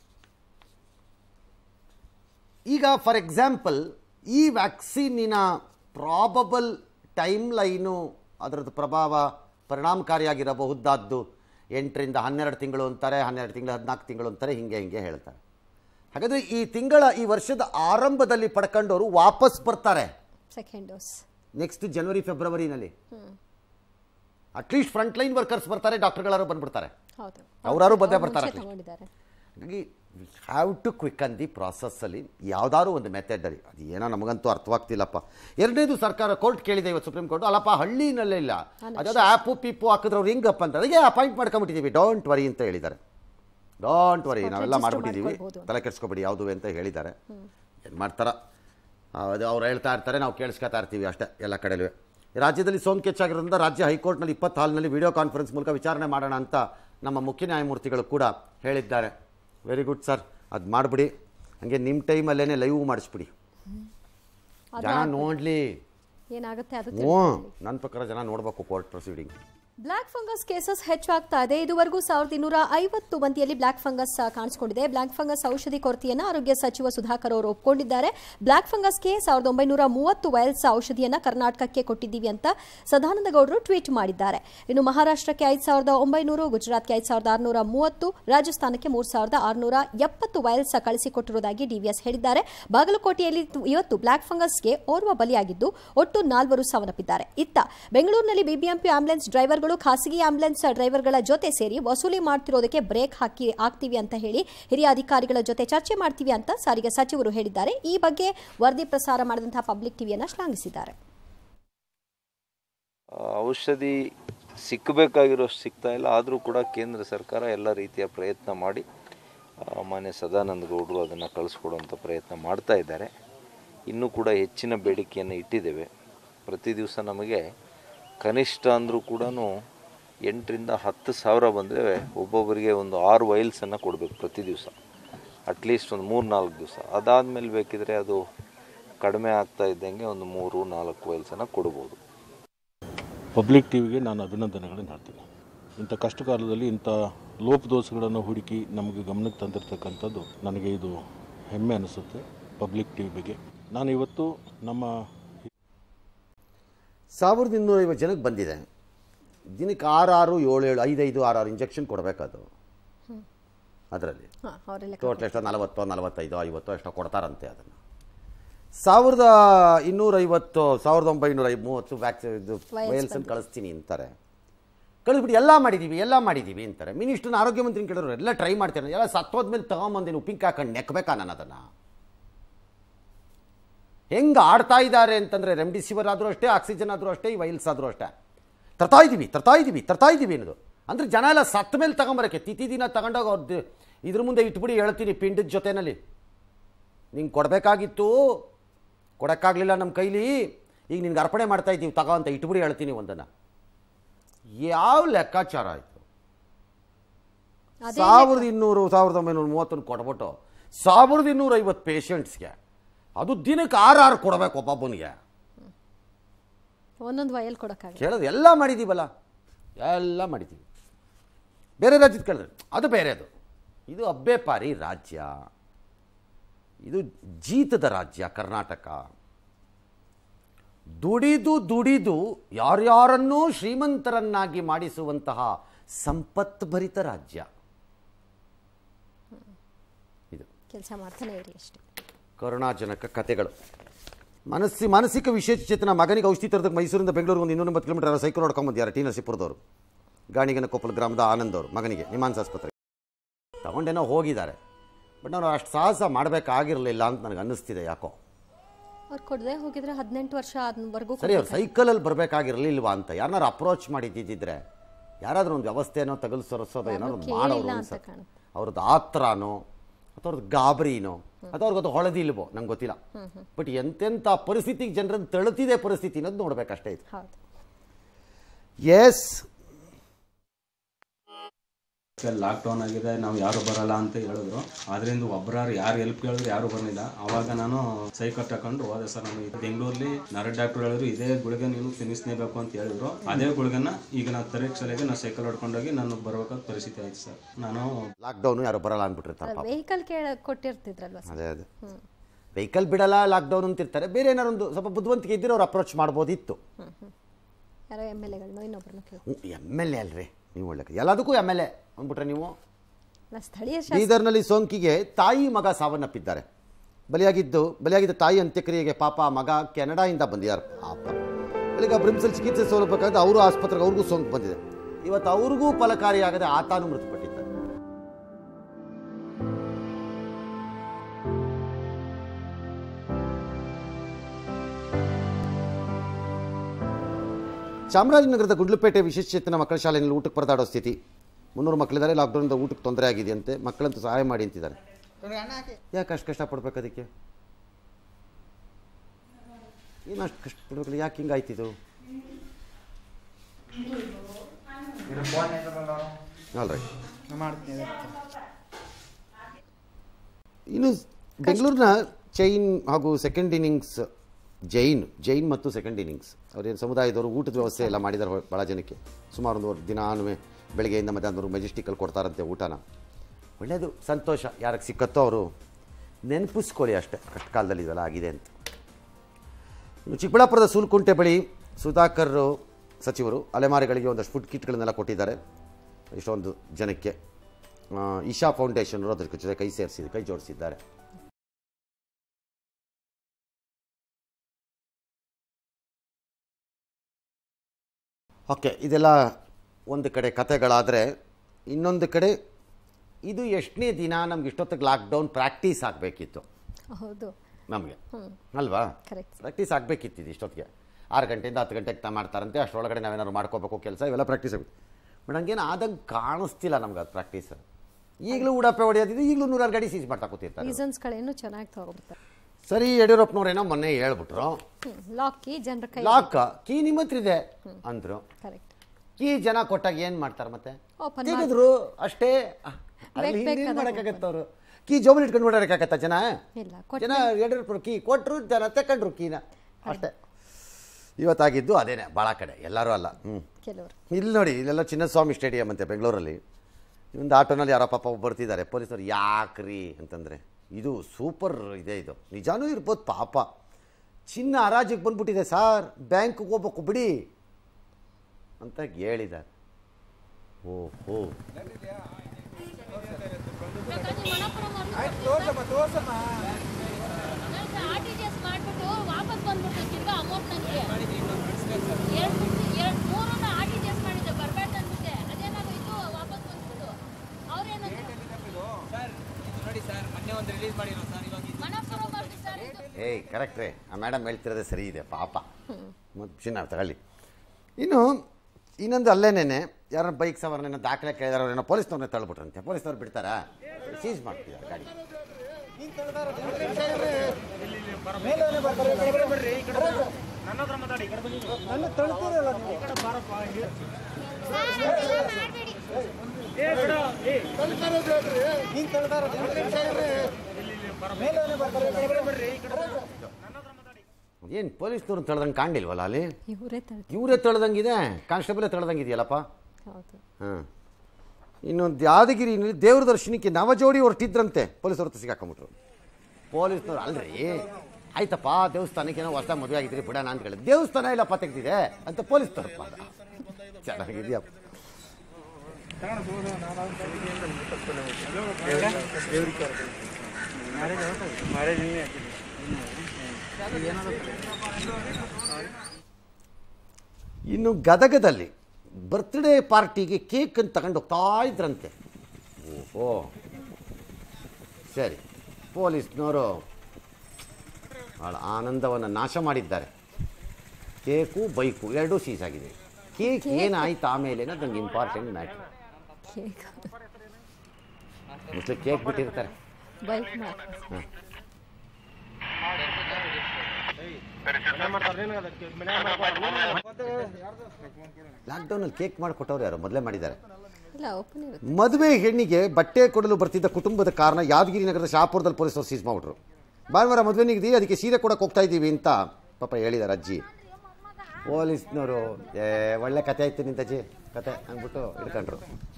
ಈಗ ಫಾರ್ ಎಕ್ಸಾಂಪಲ್ ಈ ವ್ಯಾಕ್ಸಿನ್ನಿನ ಪ್ರಾಬಬಲ್ ಟೈಮ್ ಲೈನು ಅದರದ್ದು ಪ್ರಭಾವ ಪರಿಣಾಮಕಾರಿಯಾಗಿರಬಹುದಾದ್ದು ಎಂಟರಿಂದ ಹನ್ನೆರಡು ತಿಂಗಳು ಅಂತಾರೆ ಹನ್ನೆರಡು ತಿಂಗಳು ಹದಿನಾಲ್ಕು ತಿಂಗಳು ಅಂತಾರೆ ಹಿಂಗೆ ಹಿಂಗೆ ಹೇಳ್ತಾರೆ ಹಾಗಾದರೆ ಈ ತಿಂಗಳ ಈ ವರ್ಷದ ಆರಂಭದಲ್ಲಿ ಪಡ್ಕೊಂಡವರು ವಾಪಸ್ ಬರ್ತಾರೆ ಸೆಕೆಂಡ್ ಡೋಸ್ ನೆಕ್ಸ್ಟ್ ಜನವರಿ ಫೆಬ್ರವರಿನಲ್ಲಿ ಅಟ್ಲೀಸ್ಟ್ ಫ್ರಂಟ್ ಲೈನ್ ವರ್ಕರ್ಸ್ ಬರ್ತಾರೆ ಡಾಕ್ಟರ್ಗಳಾರು ಬಂದ್ಬಿಡ್ತಾರೆ ಹೌದು ಅವ್ರಾರು ಬಂದೇ ಅವ್ರು ಬರ್ತಾರೆ ಮುಂಚೆ at least. ತಗೊಂಡಿದ್ದಾರೆ ಹಾಗಾಗಿ have to quicken the ಪ್ರಾಸೆಸ್ಸಲ್ಲಿ ಯಾವ್ದಾದ್ರು ಒಂದು ಮೆಥಡಲ್ಲಿ ಅದು ಏನೋ ನಮಗಂತೂ ಅರ್ಥವಾಗ್ತಿಲ್ಲಪ್ಪ ಎರಡನೇದು ಸರ್ಕಾರ ಕೋರ್ಟ್ ಕೇಳಿದೆ ಇವತ್ತು ಸುಪ್ರೀಂ ಕೋರ್ಟ್ ಅಲ್ಲಪ್ಪ ಹಳ್ಳಿನಲ್ಲೇ ಇಲ್ಲ ಅದಾದ ಆ್ಯಪು ಪೀಪು ಹಾಕಿದ್ರೆ ಅವ್ರು ಹೆಂಗಪ್ಪ ಅಂತ ಅದಕ್ಕೆ ಅಪಾಯಿಂಟ್ ಮಾಡ್ಕೊಂಬಿಟ್ಟಿದ್ದೀವಿ ಡೋಂಟ್ ವರಿ ಅಂತ ಹೇಳಿದ್ದಾರೆ ಡೋಂಟ್ ವರಿ ನಾವೆಲ್ಲ register ಮಾಡ್ಬಿಟ್ಟಿದ್ದೀವಿ ಮಾಡ್ಕೊಳ್ಬೋದು ಅಂತ. ತಲೆ ಕೆಡಿಸ್ಕೊಬೇಡಿ ಯಾವುದು ಅಂತ ಹೇಳಿದ್ದಾರೆ ಏನು ಮಾಡ್ತಾರ ಅದು ಅವ್ರು ಹೇಳ್ತಾ ಇರ್ತಾರೆ ನಾವು ಕೇಳಿಸ್ಕೊತಾ ಇರ್ತೀವಿ ಅಷ್ಟೇ ಎಲ್ಲ ಕಡೆಲೂ ರಾಜ್ಯದಲ್ಲಿ ಸೋಂಕು ಹೆಚ್ಚಾಗಿರೋದ್ರಿಂದ ರಾಜ್ಯ ಹೈಕೋರ್ಟ್ನಲ್ಲಿ ಇಪ್ಪತ್ತು ಹಾಲ್ನಲ್ಲಿ ವಿಡಿಯೋ ಕಾನ್ಫರೆನ್ಸ್ ಮೂಲಕ ವಿಚಾರಣೆ ಮಾಡೋಣ ಅಂತ ನಮ್ಮ ಮುಖ್ಯ ನ್ಯಾಯಮೂರ್ತಿಗಳು ಕೂಡ ಹೇಳಿದ್ದಾರೆ ವೆರಿ ಗುಡ್ ಸರ್ ಅದು ಮಾಡಿಬಿಡಿ ಹಾಗೆ ನಿಮ್ಮ ಟೈಮಲ್ಲೇ ಲೈವ್ ಮಾಡಿಸ್ಬಿಡಿ ಅದು ಜನ ನೋಡಲಿ ಏನಾಗುತ್ತೆ ಅದು ಹ್ಞೂ ನನ್ನ ಪ್ರಕಾರ ಜನ ನೋಡಬೇಕು court proceeding black fungus cases ಹೆಚ್ಚಾಗ್ತಾ ಇದೆ ಇದುವರೆಗೂ ಸಾವಿರದ ಇನ್ನೂರ ಐವತ್ತು ಮಂದಿಯಲ್ಲಿ ಬ್ಲಾಕ್ ಫಂಗಸ್ ಆ, ಕಾಣಿಸಿಕೊಂಡಿದೆ ಬ್ಲಾಕ್ ಫಂಗಸ್ ಔಷಧಿ ಕೊರತೆಯನ್ನು ಆರೋಗ್ಯ ಸಚಿವ ಸುಧಾಕರ್ ಅವರು ಒಪ್ಪಿಕೊಂಡಿದ್ದಾರೆ ಬ್ಲಾಕ್ ಫಂಗಸ್ಗೆ ಸಾವಿರದ ಒಂಬೈನೂರ ಮೂವತ್ತು ವೈಲ್ಸ್ ಔಷಧಿಯನ್ನ ಕರ್ನಾಟಕಕ್ಕೆ ಕೊಟ್ಟಿದ್ದೀವಿ ಅಂತ ಸದಾನಂದ ಗೌಡರು ಟ್ವೀಟ್ ಮಾಡಿದ್ದಾರೆ ಇನ್ನು ಮಹಾರಾಷ್ಟ್ರಕ್ಕೆ ಐದು ಸಾವಿರದ ಒಂಬೈನೂರು ಗುಜರಾತ್ಗೆ ಐದು ಸಾವಿರದ ಆರುನೂರ ಮೂವತ್ತು ರಾಜಸ್ಥಾನಕ್ಕೆ ಮೂರು ಸಾವಿರದ ಆರುನೂರ ಎಪ್ಪತ್ತು ವೈಲ್ಸ್ ಕಳಿಸಿಕೊಟ್ಟಿರುವುದಾಗಿ ಡಿವಿಎಸ್ ಹೇಳಿದ್ದಾರೆ ಬಾಗಲಕೋಟೆಯಲ್ಲಿ ತು- ಇವತ್ತು ಬ್ಲಾಕ್ ಫಂಗಸ್ಗೆ ಓರ್ವ ಬಲಿಯಾಗಿದ್ದು ಒಟ್ಟು ನಾಲ್ವರು ಸಾವನ್ನಪ್ಪಿದ್ದಾರೆ ಇತ್ತ ಬೆಂಗಳೂರಿನಲ್ಲಿ ಬಿಬಿಎಂಪಿ ಆಂಬ್ಯುಲೆನ್ಸ್ ಡ್ರೈವರ್ಗಳು ಖಾಸಗಿ ಆಂಬ್ಯುಲೆನ್ಸ್ ಡ್ರೈವರ್ಗಳ ಜೊತೆ ಸೇರಿ ವಸೂಲಿ ಮಾಡ್ತಿರೋದಕ್ಕೆ ಬ್ರೇಕ್ ಹಾಕಿ ಆಗ್ತೀವಿ ಅಂತ ಹೇಳಿ ಹಿರಿಯ ಅಧಿಕಾರಿಗಳ ಜೊತೆ ಚರ್ಚೆ ಮಾಡ್ತೀವಿ ಅಂತ ಸಾರಿಗೆ ಸಚಿವರು ಹೇಳಿದ್ದಾರೆ ಈ ಬಗ್ಗೆ ವರದಿ ಪ್ರಸಾರ ಮಾಡಿದಂತಹ ಪಬ್ಲಿಕ್ ಟಿವಿಯನ್ನ ಶ್ಲಾಘಿಸಿದ್ದಾರೆ ಆ, ಔಷಧಿ ಸಿಕ್ಕಬೇಕಾಗಿರೋಷ್ಟು ಸಿಗ್ತಾ ಇಲ್ಲ ಆದರೂ ಕೂಡ ಕೇಂದ್ರ ಸರ್ಕಾರ ಎಲ್ಲ ರೀತಿಯ ಪ್ರಯತ್ನ ಮಾಡಿ ಆ, ಮಾನ್ಯ ಸದಾನಂದ ಗೌಡರು ಅದನ್ನು ಕಳಿಸ್ಕೊಡುವಂಥ ಪ್ರಯತ್ನ ಮಾಡ್ತಾ ಇದ್ದಾರೆ ಇನ್ನೂ ಕೂಡ ಹೆಚ್ಚಿನ ಬೇಡಿಕೆಯನ್ನು ಇಟ್ಟಿದ್ದೇವೆ ಪ್ರತಿ ದಿವಸ ನಮಗೆ ಕನಿಷ್ಠ ಅಂದರೂ ಕೂಡ ಎಂಟರಿಂದ ಹತ್ತು ಸಾವಿರ ಬಂದರೆ ಒಬ್ಬೊಬ್ಬರಿಗೆ ಒಂದು ಆರು ವೈಲ್ಸನ್ನು ಕೊಡಬೇಕು ಪ್ರತಿ ದಿವಸ ಅಟ್ಲೀಸ್ಟ್ ಒಂದು ಮೂರು ನಾಲ್ಕು ದಿವಸ ಅದಾದಮೇಲೆ ಬೇಕಿದ್ರೆ ಅದು ಕಡಿಮೆ ಆಗ್ತಾ ಇದ್ದಂಗೆ ಒಂದು ಮೂರು ನಾಲ್ಕು ವೈಲ್ಸನ್ನು ಕೊಡ್ಬೋದು ಪಬ್ಲಿಕ್ ಟಿವಿಗೆ ನಾನು ಅಭಿನಂದನೆಗಳನ್ನು ಹೇಳ್ತೀನಿ ಇಂಥ ಕಷ್ಟ ಕಾಲದಲ್ಲಿ ಇಂಥ ಲೋಪದೋಷಗಳನ್ನು ಹುಡುಕಿ ನಮಗೆ ಗಮನಕ್ಕೆ ತಂದಿರತಕ್ಕಂಥದ್ದು ನನಗೆ ಇದು ಹೆಮ್ಮೆ ಅನಿಸುತ್ತೆ ಪಬ್ಲಿಕ್ ಟಿವಿ ಬಗ್ಗೆ ನಾನು ಇವತ್ತು ನಮ್ಮ ಸಾವಿರದ ಇನ್ನೂರೈವತ್ತು ಜನಕ್ಕೆ ಬಂದಿದೆ ದಿನಕ್ಕೆ ಆರು ಆರು ಏಳು ಏಳು ಐದು ಐದು ಆರು ಆರು ಇಂಜೆಕ್ಷನ್ ಕೊಡಬೇಕದು ಅದರಲ್ಲಿ ಹಾ ಅವರೆಲ್ಲ ಟೋಟಲ್ ಎಷ್ಟೋ ನಲವತ್ತೋ ನಲವತ್ತೈದು ಐವತ್ತೋ ಎಷ್ಟೋ ಕೊಡ್ತಾರಂತೆ ಅದನ್ನು ಸಾವಿರದ ಇನ್ನೂರೈವತ್ತು ಸಾವಿರದ ಒಂಬೈನೂರ ಐ- ಮೂವತ್ತು ವ್ಯಾಕ್ಸಿನ್ ಇದು ವಯಲ್ಸನ್ನು ಕಳಿಸ್ತೀನಿ ಅಂತಾರೆ ಕಳಿಸ್ಬಿಟ್ಟು ಎಲ್ಲ ಮಾಡಿದ್ದೀವಿ ಎಲ್ಲ ಮಾಡಿದ್ದೀವಿ ಅಂತಾರೆ ಮಿನಿಸ್ಟರ್ನ ಆರೋಗ್ಯ ಮಂತ್ರಿನ ಕೇಳಿದ್ರು ಎಲ್ಲ ಟ್ರೈ ಮಾಡ್ತಾರೆ ಎಲ್ಲ ಸತ್ತೋದ್ಮೇಲೆ ತಗೊಂಬಂದಿನಿ ಉಪ್ಪಿನಕಾಯಿ ಹಾಕೊಂಡು ನೆಕ್ಬೇಕಾ ನಾನು ಅದನ್ನು ಹೆಂಗೆ ಆಡ್ತಾ ಇದ್ದಾರೆ ಅಂತಂದರೆ ರೆಮ್ಡಿಸಿವರ್ ಆದರೂ ಅಷ್ಟೇ ಆಕ್ಸಿಜನ್ ಆದರೂ ಅಷ್ಟೇ ಈ ವೈಲ್ಸ್ ಆದರೂ ಅಷ್ಟೇ ತರ್ತಾ ಇದ್ದೀವಿ ತರ್ತಾ ಇದ್ದೀವಿ ತರ್ತಾ ಇದ್ದೀವಿ ಅನ್ನೋದು ಅಂದರೆ ಜನ ಎಲ್ಲ ಸತ್ತ ಮೇಲೆ ತಗೊಂಬರಕ್ಕೆ ತಿಥಿ ದಿನ ತಗೊಂಡೋಗಿ ಅವ್ರದ್ದು ಇದ್ರ ಮುಂದೆ ಇಟ್ಬಿಡಿ ಹೇಳ್ತೀನಿ ಪಿಂಡದ ಜೊತೆನಲ್ಲಿ ನಿಂಗೆ ಕೊಡಬೇಕಾಗಿತ್ತು ಕೊಡೋಕ್ಕಾಗಲಿಲ್ಲ ನಮ್ಮ ಕೈಲಿ ಈಗ ನಿನ್ಗೆ ಅರ್ಪಣೆ ಮಾಡ್ತಾ ಇದ್ದೀವಿ ತಗೋ ಅಂತ ಇಟ್ಬಿಡಿ ಹೇಳ್ತೀನಿ ಒಂದನ್ನು ಯಾವ ಲೆಕ್ಕಾಚಾರ ಆಯಿತು ಸಾವಿರದ ಇನ್ನೂರು ಸಾವಿರದ ಒಂಬೈನೂರ ಮೂವತ್ತೊಂದು ಕೊಟ್ಬಿಟ್ಟು ಸಾವಿರದ ಇನ್ನೂರ ಐವತ್ತು ಪೇಷಂಟ್ಸ್ಗೆ ಅದು ದಿನಕ್ಕೆ ಆರು ಆರು ಕೊಡಬೇಕು ಒಬ್ಬೊಬ್ಬನಿಗೆ ಒಂದೊಂದು ವಯಲ್ ಕೊಡೋಕ್ಕಾಗಲ್ಲ ಕೇಳೋದು ಎಲ್ಲ ಮಾಡಿದ್ದೀವಲ್ಲ ಎಲ್ಲ ಮಾಡಿದ್ದೀವಿ ಬೇರೆ ರಾಜ್ಯದ ಕೇಳಿದ್ರೆ ಅದು ಬೇರೆದು ಇದು ಅಬ್ಬೆಪಾರಿ ರಾಜ್ಯ ಇದು ಜೀತದ ರಾಜ್ಯ ಕರ್ನಾಟಕ ದುಡಿದು ದುಡಿದು ಯಾರ್ಯಾರನ್ನೂ ಶ್ರೀಮಂತರನ್ನಾಗಿ ಮಾಡಿಸುವಂತಹ ಸಂಪತ್ಭರಿತ ರಾಜ್ಯ ಇದು ಕೆಲಸ ಮಾಡ್ತಾನೆ ಇರಿ ಅಷ್ಟೇ ಕರುಣಾಜನಕ ಕಥೆಗಳು ಮನಸ್ಸಿ ಮಾನಸಿಕ ವಿಶೇಷಚೇತನ ಮಗನಿಗೆ ಔಷಧಿ ತರದಕ್ಕೆ ಮೈಸೂರಿಂದ ಬೆಂಗಳೂರಿಗೆ ಒಂದು ಇನ್ನೂರ ಕಿಲೋಮೀಟರ್ ಸೈಕಲ್ ಹೊಡ್ಕೊಂಬಂದಿದ್ದಾರೆ ಟಿ ನರಸೀಪುರದವರು ಗಾಣಿಗನ ಕೊಪ್ಪಳ ಗ್ರಾಮದ ಆನಂದ್ ಅವರು ಮಗನಿಗೆ ನಿಮಾನ್ಸ್ ಆಸ್ಪತ್ರೆ ತಗೊಂಡೇನೋ ಹೋಗಿದ್ದಾರೆ ಬಟ್ ನಾನು ಅಷ್ಟು ಸಾಹಸ ಮಾಡಬೇಕಾಗಿರಲಿಲ್ಲ ಅಂತ ನನಗೆ ಅನ್ನಿಸ್ತಿದೆ ಯಾಕೋ ಅವ್ರು ಕೊಡದೆ ಹೋಗಿದ್ರೆ ಹದಿನೆಂಟು ವರ್ಷ ಆದ್ವರೆಗೂ ಸರಿ ಅವ್ರು ಸೈಕಲಲ್ಲಿ ಬರಬೇಕಾಗಿರಲಿಲ್ವಾ ಅಂತ ಯಾರನ್ನಾರು ಅಪ್ರೋಚ್ ಮಾಡಿದ್ದಿದ್ರೆ ಯಾರಾದರೂ ಒಂದು ವ್ಯವಸ್ಥೆನೋ ತಗಲು ಸೊರಸೋದೋ ಏನಾದ್ರು ಒಂದು ಮಾಡೋರು ಕೇಳಿಲ್ಲ ಅಂತ ಅನ್ಸುತ್ತೆ ಕಾಣುತ್ತೆ. ಅವ್ರದ್ದು ಆತ್ರನೋ ಅಥವಾ ಅವ್ರದ್ದು ಗಾಬರಿನೋ ಅಥವಾ ಅವ್ರಿಗೆ ಅದು ಹೊಳೆದಿಲ್ವೋ ನಂಗೆ ಗೊತ್ತಿಲ್ಲ ಬಟ್ ಎಂತೆಂಥ ಪರಿಸ್ಥಿತಿಗೆ ಜನರನ್ನು ತಳುತ್ತಿದೆ ಪರಿಸ್ಥಿತಿ ಅನ್ನೋದು ನೋಡ್ಬೇಕಷ್ಟೇ ಇದು ಹೌದು ಎಸ್ ಲಾಕ್ ಡೌನ್ ಆಗಿದೆ ನಾವು ಯಾರು ಬರಲ್ಲ ಅಂತ ಹೇಳಿದ್ರು ಆದ್ರಿಂದ ಒಬ್ಬರಾರು ಯಾರು ಹೆಲ್ಪ್ ಕೇಳಿದ್ರು ಯಾರು ಬರಲಿಲ್ಲ ಅವಾಗ ನಾನು ಸೈಕಲ್ ತಕೊಂಡು ಹೋದೆ ಸರ್ ನಾನು ಬೆಂಗಳೂರಲ್ಲಿ ನರ ಡಾಕ್ಟರ್ ಹೇಳಿದ್ರು ಇದೇ ಗುಳಿಗೆ ನೀನು ತಿನ್ನಿಸ್ಲೇಬೇಕು ಅಂತ ಹೇಳಿದ್ರು ಅದೇ ಗುಳಿಗೆನ ಈಗ ನಾನು ತರೀಕ್ ಸಲಿಗೆ ನಾನು ಸೈಕಲ್ ಹೊಡ್ಕೊಂಡೋಗಿ ನಾನು ಬರ್ಬೇಕಾದ ಪರಿಸ್ಥಿತಿ ಆಯ್ತು ಸರ್ ನಾನು ಲಾಕ್ಡೌನು ಯಾರು ಬರಲ್ಲ ಅಂದ್ಬಿಟ್ಟಿರ್ತಾರೆ ಪಾಪ ವೆಹಿಕಲ್ ಕೇಳ ಕೊಟ್ಟಿರ್ತಿದ್ರಲ್ವಾ ಸರ್ ಅದೇ ಅದೇ ವೆಹಿಕಲ್ ಬಿಡಲ್ಲ ಲಾಕ್ಡೌನ್ ಅಂತಿರ್ತಾರೆ ಬೇರೆ ಏನಾರು ಒಂದು ಸ್ವಲ್ಪ ಬುದ್ಧಿವಂತಿಕೆ ಇದ್ದರೆ ಅವ್ರು ಅಪ್ರೋಚ್ ಮಾಡ್ಬೋದಿತ್ತು ಯಾರೋ ಎಮ್ ಎಲ್ ಎಗಳನ್ನೋ ಇನ್ನೊಬ್ರನ್ನ ಕೇಳಿ ಎಮ್ ಎಲ್ ಎ ಅಲ್ರಿ ನೀವು ಒಳ್ಳೆ ಎಲ್ಲದಕ್ಕೂ ಎಮ್ ಎಲ್ ಎ ಅಂದ್ಬಿಟ್ರೆ ನೀವು ನಾ ಸ್ಥಳೀಯ ಶಾಸಕ ಬೀದರ್ನಲ್ಲಿ ಸೋಂಕಿಗೆ ತಾಯಿ ಮಗ ಸಾವನ್ನಪ್ಪಿದ್ದಾರೆ ಬಲಿಯಾಗಿದ್ದು ಬಲಿಯಾಗಿದ್ದ ತಾಯಿ ಅಂತ್ಯಕ್ರಿಯೆಗೆ ಪಾಪ ಆ ಮಗ ಕೆನಡಾಯಿಂದ ಬಂದಿದ್ದಾರೆ ಪಾಪ ಬೆಳಿಗ್ಗೆ ಬ್ರಿಮ್ಸಲ್ಲಿ ಚಿಕಿತ್ಸೆ ಸೌಲಭ್ಯಕ್ಕಾಗಿ ಅವರು ಆಸ್ಪತ್ರೆಗೆ ಅವ್ರಿಗೂ ಸೋಂಕು ಬಂದಿದೆ ಇವತ್ತು ಅವ್ರಿಗೂ ಫಲಕಾರಿಯಾಗದೆ ಆತಾನು ಮೃತಪಟ್ಟಿದ್ದಾರೆ ಚಾಮರಾಜನಗರದ ಗುಂಡ್ಲುಪೇಟೆ ವಿಶೇಷಚೇತನ ಮಕ್ಕಳ ಶಾಲೆಯಲ್ಲಿ ಊಟಕ್ಕೆ ಪರದಾಡೋ ಸ್ಥಿತಿ ಮುನ್ನೂರು ಮಕ್ಕಳಿದ್ದಾರೆ ಲಾಕ್ಡೌನಿಂದ ಊಟಕ್ಕೆ ತೊಂದರೆ ಆಗಿದೆಯಂತೆ ಮಕ್ಕಳಂತೂ ಸಹಾಯ ಮಾಡಿ ಅಂತಿದ್ದಾರೆ ಯಾಕೆ ಅಷ್ಟು ಕಷ್ಟಪಡ್ಬೇಕು ಅದಕ್ಕೆ ಏನು ಅಷ್ಟು ಕಷ್ಟಪಡ್ಬೇಕು ಯಾಕೆ ಹಿಂಗಾಯ್ತಿದು ಅಲ್ ರೈಟ್ ಇನ್ನು ಬೆಂಗಳೂರಿನ ಚೈನ್ ಹಾಗೂ ಸೆಕೆಂಡ್ ಇನ್ನಿಂಗ್ಸ್ ಜೈನ್ ಜೈನ್ ಮತ್ತು ಸೆಕೆಂಡ್ ಇನ್ನಿಂಗ್ಸ್ ಅವ್ರೇನು ಸಮುದಾಯದವರು ಊಟದ ವ್ಯವಸ್ಥೆ ಎಲ್ಲ ಮಾಡಿದ್ದಾರೆ ಹೊರ- ಭಾಳ ಜನಕ್ಕೆ ಸುಮಾರು ಒಂದು ದಿನಾನು ಬೆಳಗ್ಗೆಯಿಂದ ಮಧ್ಯಾಹ್ನದವರೆಗೂ ಮೆಜೆಸ್ಟಿಕಲ್ಲಿ ಕೊಡ್ತಾರಂತೆ ಊಟನ ಒಳ್ಳೆಯದು ಸಂತೋಷ ಯಾರಿಗೆ ಸಿಕ್ಕತ್ತೋ ಅವರು ನೆನಪಿಸ್ಕೊಳ್ಳಿ ಅಷ್ಟೇ ಕಷ್ಟ ಕಾಲದಲ್ಲಿ ಇದೆಲ್ಲ ಆಗಿದೆ ಅಂತ ಇನ್ನು ಚಿಕ್ಕಬಳ್ಳಾಪುರದ ಸೂಲ್ಕುಂಟೆ ಬಳಿ ಸುಧಾಕರ್ ಸಚಿವರು ಅಲೆಮಾರಿಗಳಿಗೆ ಒಂದಷ್ಟು ಫುಡ್ ಕಿಟ್ಗಳನ್ನೆಲ್ಲ ಕೊಟ್ಟಿದ್ದಾರೆ ಇಷ್ಟೊಂದು ಜನಕ್ಕೆ ಆ, ಇಶಾ ಫೌಂಡೇಶನ್ ಅವರು ಅದರ ಜೊತೆ ಕೈ ಸೇರಿಸಿದ ಕೈ ಜೋಡಿಸಿದ್ದಾರೆ ಓಕೆ ಇದೆಲ್ಲ ಒಂದು ಕಡೆ ಕತೆಗಳಾದರೆ ಇನ್ನೊಂದು ಕಡೆ ಇದು ಎಷ್ಟನೇ ದಿನ ನಮ್ಗೆ ಇಷ್ಟೊತ್ತಿಗೆ ಲಾಕ್ಡೌನ್ ಪ್ರಾಕ್ಟೀಸ್ ಆಗಬೇಕಿತ್ತು ಹೌದು ನಮಗೆ ಅಲ್ವಾ ಕರೆಕ್ಟ್ ಪ್ರಾಕ್ಟೀಸ್ ಆಗಬೇಕಿತ್ತು ಇದು ಇಷ್ಟೊತ್ತಿಗೆ ಆರು ಗಂಟೆಯಿಂದ ಹತ್ತು ಗಂಟೆಗೆ ತಾ ಮಾಡ್ತಾರಂತೆ ಅಷ್ಟರೊಳಗಡೆ ನಾವೇನಾದ್ರು ಮಾಡ್ಕೋಬೇಕು ಕೆಲಸ ಇವೆಲ್ಲ ಪ್ರಾಕ್ಟೀಸ್ ಆಗುತ್ತೆ ಬಟ್ ಹಂಗೇನು ಆದಂಗೆ ಕಾಣಿಸ್ತಿಲ್ಲ ನಮ್ಗೆ ಅದು ಪ್ರಾಕ್ಟೀಸ್ ಈಗಲೂ ಉಡಾಪೆ ಹೊಡೆಯೋದಿದೆ ಈಗಲೂ ನೂರಾರು ಗಾಡಿ ಸೀಸ್ ಮಾಡ್ತಾ ಕೂತಿರ್ತಾರೆ ರೀಸನ್ಸ್ಗಳೇನು ಚೆನ್ನಾಗಿ ತಗೊಬಿಡ್ತಾರೆ ಸರಿ ಯಡಿಯೂರಪ್ಪನವ್ರೇನೋ ಮೊನ್ನೆ ಹೇಳ್ಬಿಟ್ರು ಲಾಕ್ ಕೀ ಜನರ ಕೈ ಲಾಕ್ ಕೀ ನಿಮ್ಮ ಹತ್ರ ಇದೆ ಅಂದ್ರು ಕರೆಕ್ಟ್ ಕೀ ಜನ ಕೊಟ್ಟಾಗ ಏನ್ ಮಾಡ್ತಾರೆ ಮತ್ತೆ Open ತೆಗೆದ್ರು ಅಷ್ಟೇ ಅಲ್ಲಿ ಬೇಕು ಇನ್ನೇನ್ ಬೇಕಾದಾಗ ಮಾಡಕ್ಕಾಗತ್ತ ಅವರು ಕೀ ಜೋಬಲ್ಲಿ ಇಟ್ಕೊಂಡು ಓಡಾಡಕ್ಕಾಗತ್ತ ಜನ ಇಲ್ಲ ಕೊಟ್ಟ ಜನ ಯಡಿಯೂರಪ್ಪರು ಕೀ ಕೊಟ್ರು ಜನ ತಕೊಂಡ್ರು ಕೀನ ಅಷ್ಟೇ ಇವತ್ತಾಗಿದ್ದು ಅದೇನೆ ಭಾಳ ಕಡೆ ಎಲ್ಲರೂ ಅಲ್ಲ ಹ್ಞೂ ಕೆಲವರು ಇಲ್ಲಿ ನೋಡಿ ಇಲ್ಲೆಲ್ಲ ಚಿನ್ನಸ್ವಾಮಿ ಸ್ಟೇಡಿಯಂ ಅಂತೆ ಬೆಂಗಳೂರಲ್ಲಿ ಒಂದು ಆಟೋನಲ್ಲಿ ಯಾರೋ ಪಾಪ ಒಬ್ಬ ಬರ್ತಿದ್ದಾರೆ ಪೊಲೀಸರು ಯಾಕ್ರಿ ಅಂತಂದರೆ ಇದು ಸೂಪರ್ ಇದೆ ಇದು ನಿಜಾನೂ ಇರ್ಬೋದು ಪಾಪ ಚಿನ್ನ ಹರಾಜಿಗೆ ಬಂದ್ಬಿಟ್ಟಿದೆ ಸಾರ್ ಬ್ಯಾಂಕ್ಗೆ ಹೋಗ್ಬೇಕು ಬಿಡಿ ಅಂತ ಹೇಳಿದ್ದಾರೆ ಓಹೋ ಆರ್ ಟಿ ಜಿ ಎಸ್ ಮಾಡಿಬಿಟ್ಟು ವಾಪಸ್ ಬಂದ್ಬಿಟ್ಟು ತಿರ್ಗಾ ಅಮೌಂಟ್ ನನಗೆ ಎರಡು ಎರಡು ಮೂರನ್ನ ಆರ್ ಟಿ ಜಿ ಎಸ್ ಮಾಡಿದ್ದೆ ಬರಬೇಡ ಅಂದ್ಬಿಟ್ಟೆ ಅದೇನಾಗೋಯ್ತು ವಾಪಸ್ ಬಂದ್ಬಿಟ್ಟು ಅವ್ರೇನಂದ್ರು ಮನಪುರ ಬರ್ದು ಸರ್ ಇದು ಏಯ್ ಕರೆಕ್ಟ್ರೇ ಆ ಮೇಡಮ್ ಹೇಳ್ತಿರೋದೇ ಸರಿ ಇದೆ ಪಾಪ ಮತ್ತು ಚಿನ್ನ ತಗೊಳ್ಳಿ ಇನ್ನು ಇನ್ನೊಂದು ಅಲ್ಲೇನೇನೆ ಯಾರ ಬೈಕ್ ಸವಾರನೇನೋ ದಾಖಲೆ ಕೇಳಿದಾರೆ ಏನೋ ಪೊಲೀಸ್ನವ್ರನ್ನೇ ತಳ್ಬಿಟ್ರಂತೆ ಪೊಲೀಸ್ನವ್ರು ಬಿಡ್ತಾರಾ ಸೀಸ್ ಮಾಡ್ತಿದ್ದಾರೆ ಗಾಡಿ ಏನು ಪೊಲೀಸ್ನವ್ರನ್ನ ತಳ್ದಂಗೆ ಕಾಣಿಲ್ವಲ್ಲ ಅಲ್ಲಿ ಇವರೇ ತಳ್ತಾರೆ ಇವರೇ ತಳ್ದಂಗಿದೆ ಕಾನ್ಸ್ಟೇಬಲೇ ತಳ್ದಂಗಿದೆಯಲ್ಲಪ್ಪ ಹೌದು ಹಾಂ ಇನ್ನೊಂದು ಯಾದಗಿರಿನಲ್ಲಿ ದೇವ್ರ ದರ್ಶನಕ್ಕೆ ನವಜೋಡಿ ಹೊರಟಿದ್ರಂತೆ ಪೊಲೀಸರ ಹತ್ರ ಸಿಗಾಕೊಂಬಿಟ್ರು ಪೊಲೀಸ್ನವ್ರು ಅಲ್ರಿ ಆಯ್ತಪ್ಪ ದೇವಸ್ಥಾನಕ್ಕೆ ಏನೋ ಹೊಸ ಮದುವೆ ಆಗಿದ್ರಿ ಬಿಡೋಣ ಅಂತ ಹೇಳಿ ದೇವಸ್ಥಾನ ಇಲ್ಲಪ್ಪ ತೆಗ್ದಿದೆ ಅಂತ ಪೊಲೀಸ್ ತರಪ್ಪ ಚೆನ್ನಾಗಿದೆಯಪ್ಪ ಇನ್ನು ಗದಗದಲ್ಲಿ ಬರ್ತ್ಡೇ ಪಾರ್ಟಿಗೆ ಕೇಕ್ ಅಂತ ತಗೊಂಡು ಹೋಗ್ತಾ ಇದ್ರಂತೆ ಓಹೋ ಸರಿ ಪೊಲೀಸ್ನವರು ಭಾಳ ಆನಂದವನ್ನು ನಾಶ ಮಾಡಿದ್ದಾರೆ ಕೇಕು ಬೈಕು ಎರಡೂ ಸೀಸ್ ಆಗಿದೆ ಕೇಕ್ ಏನಾಯ್ತು ಆಮೇಲೆ ಅನ್ನೋದು ನಂಗೆ ಇಂಪಾರ್ಟೆಂಟ್ ಮ್ಯಾಟ್ರ್ ಕೇಕ್ ಮುಚ್ಚೆ ಕೇಕ್ ಬಿಟ್ಟಿರ್ತಾರೆ ಬೈಕ್ ಮಾತ್ರ ಹಾಂ ಲಾಕ್ಡೌನಲ್ಲಿ ಕೇಕ್ ಮಾಡಿಕೊಟ್ಟವ್ರು ಯಾರು ಮೊದಲೇ ಮಾಡಿದ್ದಾರೆ ಇಲ್ಲ ಓಪನ್ ಇರುತ್ತೆ ಮದುವೆ ಹೆಣ್ಣಿಗೆ ಬಟ್ಟೆ ಕೊಡಲು ಬರ್ತಿದ್ದ ಕುಟುಂಬದ ಕಾರಣ ಯಾದಗಿರಿ ನಗರದ ಶಾಪುರದಲ್ಲಿ ಪೊಲೀಸರು ಸೀಸ್ ಮಾಡಿಬಿಟ್ರು ಭಾನುವಾರ ಮದುವೆ ನಿಗದಿ ಅದಕ್ಕೆ ಸೀರೆ ಕೊಡಕ್ಕೆ ಹೋಗ್ತಾ ಇದ್ದೀವಿ ಅಂತ ಪಾಪ ಹೇಳಿದ್ದಾರೆ ಅಜ್ಜಿ ಪೊಲೀಸ್ನವರು ಏ ಒಳ್ಳೆ ಕತೆ ಆಯ್ತು ನಿಂತಜ್ಜಿ ಕತೆ ಅಂದ್ಬಿಟ್ಟು ಹಿಡ್ಕೊಂಡ್ರು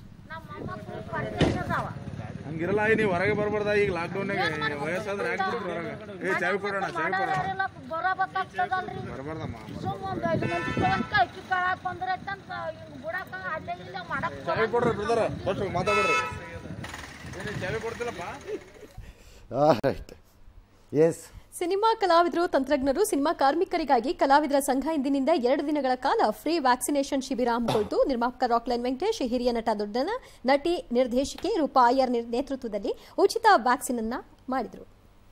ಹಂಗಿರಲ್ಲ ಈ ನೀವು ಹೊರಗೆ ಬರ್ಬಾರ್ದ ಈಗ ಲಾಕ್ಡೌನ್ನಾಗೆ ವಯಸ್ಸಾದ್ರೆ ಯಾಕೆ ಬಿಡ್ತೀರಿ ಹೊರಗೆ ಏ ಚಾವಿ ಕೊಡೋಣ ಚಾವಿ ಕೊಡೋಣ ಬರಬೇಕಾಗ್ತದಲ್ರಿ ಬರ್ಬಾರ್ದಮ್ಮ ಸುಮ್ಮ ಒಂದು ಐದು ಮಂದಿ ತಗೊಂಡ್ ಕೈ ಕಾಳಾಕ್ ಬಂದ್ರೆ ತನಕ ಹಿಂಗ್ ಬಿಡಾಕ ಅಲ್ಲೇ ಇಲ್ಲ ಮಾಡಕ್ ಚಾವಿ ಕೊಡ್ರಿ ಬ್ರದರ್ ಫಸ್ಟ್ ಮಾತಾಡ್ರಿ ಏನೇ ಚಾವಿ ಕೊಡ್ತಿಲ್ಲಪ್ಪ ರೈಟ್ ಎಸ್ ಸಿನಿಮಾ ಕಲಾವಿದರು ತಂತ್ರಜ್ಞರು ಸಿನಿಮಾ ಕಾರ್ಮಿಕರಿಗಾಗಿ ಕಲಾವಿದರ ಸಂಘ ಇಂದಿನಿಂದ ಎರಡು ದಿನಗಳ ಕಾಲ ಫ್ರೀ ವ್ಯಾಕ್ಸಿನೇಷನ್ ಶಿಬಿರ ಹಮ್ಮಿಕೊಳ್ತು ನಿರ್ಮಾಪಕ ರಾಕ್ಲೈನ್ ವೆಂಕಟೇಶ್ ಹಿರಿಯ ನಟ ದೊಡ್ಡನ ನಟಿ ನಿರ್ದೇಶಕಿ ರೂಪಾ ಅಯ್ಯರ್ ನಿರ್- ನೇತೃತ್ವದಲ್ಲಿ ಉಚಿತ ವ್ಯಾಕ್ಸಿನ್ ಅನ್ನ ಮಾಡಿದ್ರು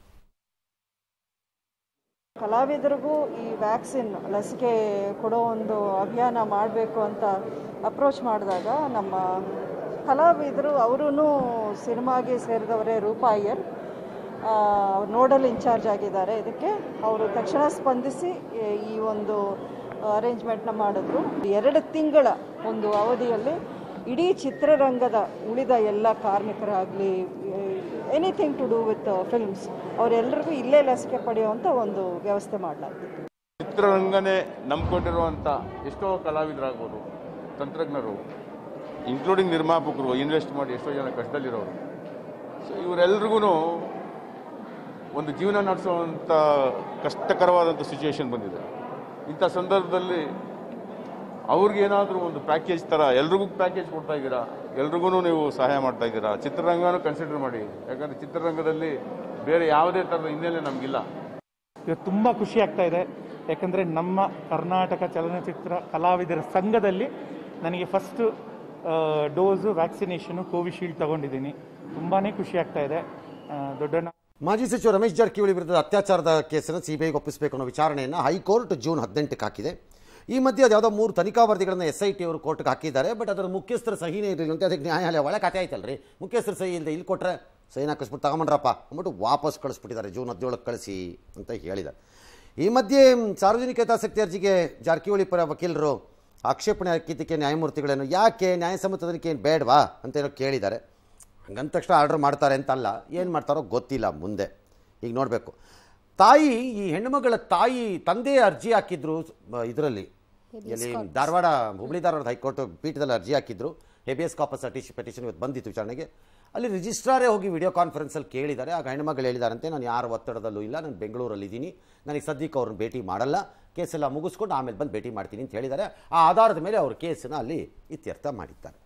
ಕಲಾವಿದರಿಗೂ ಈ ವ್ಯಾಕ್ಸಿನ್ ಲಸಿಕೆ ಕೊಡೋ ಒಂದು ಅಭಿಯಾನ ಮಾಡಬೇಕು ಅಂತ ಅಪ್ರೋಚ್ ಮಾಡಿದಾಗ ನಮ್ಮ ಕಲಾವಿದರು ಅವರೂ ಸಿನಿಮಾಗೆ ಸೇರಿದವರೇ ರೂಪಾ ಅಯ್ಯರ್ ನೋಡಲ್ ಇನ್ಚಾರ್ಜ್ ಆಗಿದ್ದಾರೆ ಇದಕ್ಕೆ ಅವರು ತಕ್ಷಣ ಸ್ಪಂದಿಸಿ ಈ- ಈ ಒಂದು ಅರೇಂಜ್ಮೆಂಟ್ನ ಮಾಡಿದ್ರು ಎರಡು ತಿಂಗಳ ಒಂದು ಅವಧಿಯಲ್ಲಿ ಇಡೀ ಚಿತ್ರರಂಗದ ಉಳಿದ ಎಲ್ಲ ಕಾರ್ಮಿಕರಾಗಲಿ anything to do with films ಅವರೆಲ್ಲರಿಗೂ ಇಲ್ಲೇ ಲಸಿಕೆ ಪಡೆಯುವಂಥ ಒಂದು ವ್ಯವಸ್ಥೆ ಮಾಡಲಾಗಿದೆ ಚಿತ್ರರಂಗನೇ ನಂಬ್ಕೊಂಡಿರುವಂಥ ಎಷ್ಟೋ ಕಲಾವಿದರಾಗ್ಬೋದು ತಂತ್ರಜ್ಞರು ಇನ್ಕ್ಲೂಡಿಂಗ್ ನಿರ್ಮಾಪಕರು ಇನ್ವೆಸ್ಟ್ ಮಾಡಿ ಎಷ್ಟೋ ಜನ ಕಷ್ಟದಲ್ಲಿರೋರು ಸೊ ಇವರೆಲ್ರಿಗೂ ಒಂದು ಜೀವನ ನಡೆಸುವಂಥ ಕಷ್ಟಕರವಾದಂಥ ಸಿಚುವೇಶನ್ ಬಂದಿದೆ ಇಂಥ ಸಂದರ್ಭದಲ್ಲಿ ಅವ್ರಿಗೇನಾದರೂ ಒಂದು ಪ್ಯಾಕೇಜ್ ಥರ ಎಲ್ರಿಗೂ ಪ್ಯಾಕೇಜ್ ಕೊಡ್ತಾ ಇದ್ದೀರಾ ಎಲ್ರಿಗೂ ನೀವು ಸಹಾಯ ಮಾಡ್ತಾ ಇದ್ದೀರಾ ಚಿತ್ರರಂಗನೂ ಕನ್ಸಿಡರ್ ಮಾಡಿ ಯಾಕಂದರೆ ಚಿತ್ರರಂಗದಲ್ಲಿ ಬೇರೆ ಯಾವುದೇ ಥರದ ಹಿನ್ನೆಲೆ ನಮಗಿಲ್ಲ ಇವತ್ತು ತುಂಬ ಖುಷಿ ಆಗ್ತಾ ಇದೆ ಯಾಕಂದರೆ ನಮ್ಮ ಕರ್ನಾಟಕ ಚಲನಚಿತ್ರ ಕಲಾವಿದರ ಸಂಘದಲ್ಲಿ ನನಗೆ ಫಸ್ಟ್ ಡೋಸು ವ್ಯಾಕ್ಸಿನೇಷನು ಕೋವಿಶೀಲ್ಡ್ ತಗೊಂಡಿದ್ದೀನಿ ತುಂಬಾ ಖುಷಿ ಆಗ್ತಾ ಇದೆ ಆ, ದೊಡ್ಡಣ್ಣ ಮಾಜಿ ಸಚಿವ ರಮೇಶ್ ಜಾರಕಿಹೊಳಿ ವಿರುದ್ಧದ ಅತ್ಯಾಚಾರದ ಕೇಸನ್ನು ಸಿಬಿಐಗೆ ಒಪ್ಪಿಸಬೇಕು ಅನ್ನೋ ವಿಚಾರಣೆಯನ್ನು ಹೈಕೋರ್ಟ್ ಜೂನ್ ಹದಿನೆಂಟಕ್ಕೆ ಹಾಕಿದೆ ಈ ಮಧ್ಯೆ ಅದು ಯಾವುದೋ ಮೂರು ತನಿಖಾ ವರದಿಗಳನ್ನು ಎಸ್ ಐ ಟಿ ಅವರು ಕೋರ್ಟ್ಗೆ ಹಾಕಿದ್ದಾರೆ ಬಟ್ ಅದರ ಮುಖ್ಯಸ್ಥರ ಸಹಿನೇ ಇರಲಿಲ್ಲ ಅಂತ ಅದಕ್ಕೆ ನ್ಯಾಯಾಲಯ ಒಳ ಕತೆ ಆಯ್ತಲ್ರಿ ಮುಖ್ಯಸ್ಥರ ಸಹಿ ಇಲ್ಲದೆ ಇಲ್ಲಿ ಕೊಟ್ಟರೆ ಸೈನ್ ಹಾಕಿಸ್ಬಿಟ್ಟು ತಗೊಂಡ್ರಪ್ಪ ಅಂದ್ಬಿಟ್ಟು ವಾಪಸ್ ಕಳಿಸ್ಬಿಟ್ಟಿದ್ದಾರೆ ಜೂನ್ ಹದಿನೇಳಕ್ಕೆ ಕಳಿಸಿ ಅಂತ ಹೇಳಿದ್ದಾರೆ ಈ ಮಧ್ಯೆ ಮ್, ಸಾರ್ವಜನಿಕ ಹಿತಾಸಕ್ತಿ ಅರ್ಜಿಗೆ ಜಾರಕಿಹೊಳಿ ಪರ ವಕೀಲರು ಆಕ್ಷೇಪಣೆ ಹಾಕಿದ್ದಕ್ಕೆ ನ್ಯಾಯಮೂರ್ತಿಗಳೇನು ಯಾಕೆ ನ್ಯಾಯಸಮ್ಮತ ತನಿಖೆ ಏನು ಬೇಡವಾ ಅಂತ ಏನೋ ಕೇಳಿದ್ದಾರೆ ಹಂಗಂದ ತಕ್ಷಣ ಆರ್ಡರ್ ಮಾಡ್ತಾರೆ ಅಂತಲ್ಲ ಏನು ಮಾಡ್ತಾರೋ ಗೊತ್ತಿಲ್ಲ ಮುಂದೆ ಈಗ ನೋಡಬೇಕು ತಾಯಿ ಈ ಹೆಣ್ಣುಮಗಳ ತಾಯಿ ತಂದೆ ಅರ್ಜಿ ಹಾಕಿದ್ರು ಇದರಲ್ಲಿ ಎಲ್ಲಿ ಧಾರವಾಡ ಹುಬ್ಳಿ ಧಾರವಾಡ ಹೈಕೋರ್ಟ್ ಪೀಠದಲ್ಲಿ ಅರ್ಜಿ ಹಾಕಿದ್ರು ಹೇಬಿಯಸ್ ಕಾಪಸ್ ಅಟಿಶ್ ಪೆಟಿಷನ್ ಇವತ್ತು ಬಂದಿತ್ತು ವಿಚಾರಣೆಗೆ ಅಲ್ಲಿ ರಿಜಿಸ್ಟ್ರಾರೇ ಹೋಗಿ ವಿಡಿಯೋ ಕಾನ್ಫರೆನ್ಸಲ್ಲಿ ಕೇಳಿದ್ದಾರೆ ಆಗ ಹೆಣ್ಮಗಳು ಹೇಳಿದಾರಂತೆ ನಾನು ಯಾರ ಒತ್ತಡದಲ್ಲೂ ಇಲ್ಲ ನಾನು ಬೆಂಗಳೂರಲ್ಲಿ ಇದ್ದೀನಿ ನನಗೆ ಸದ್ಯಕ್ಕೆ ಅವ್ರನ್ನ ಭೇಟಿ ಮಾಡಲ್ಲ ಕೇಸೆಲ್ಲ ಮುಗಿಸ್ಕೊಂಡು ಆಮೇಲೆ ಬಂದು ಭೇಟಿ ಮಾಡ್ತೀನಿ ಅಂತ ಹೇಳಿದ್ದಾರೆ ಆ ಆಧಾರದ ಮೇಲೆ ಅವರು ಕೇಸನ್ನು ಅಲ್ಲಿ ಇತ್ಯರ್ಥ ಮಾಡಿದ್ದಾರೆ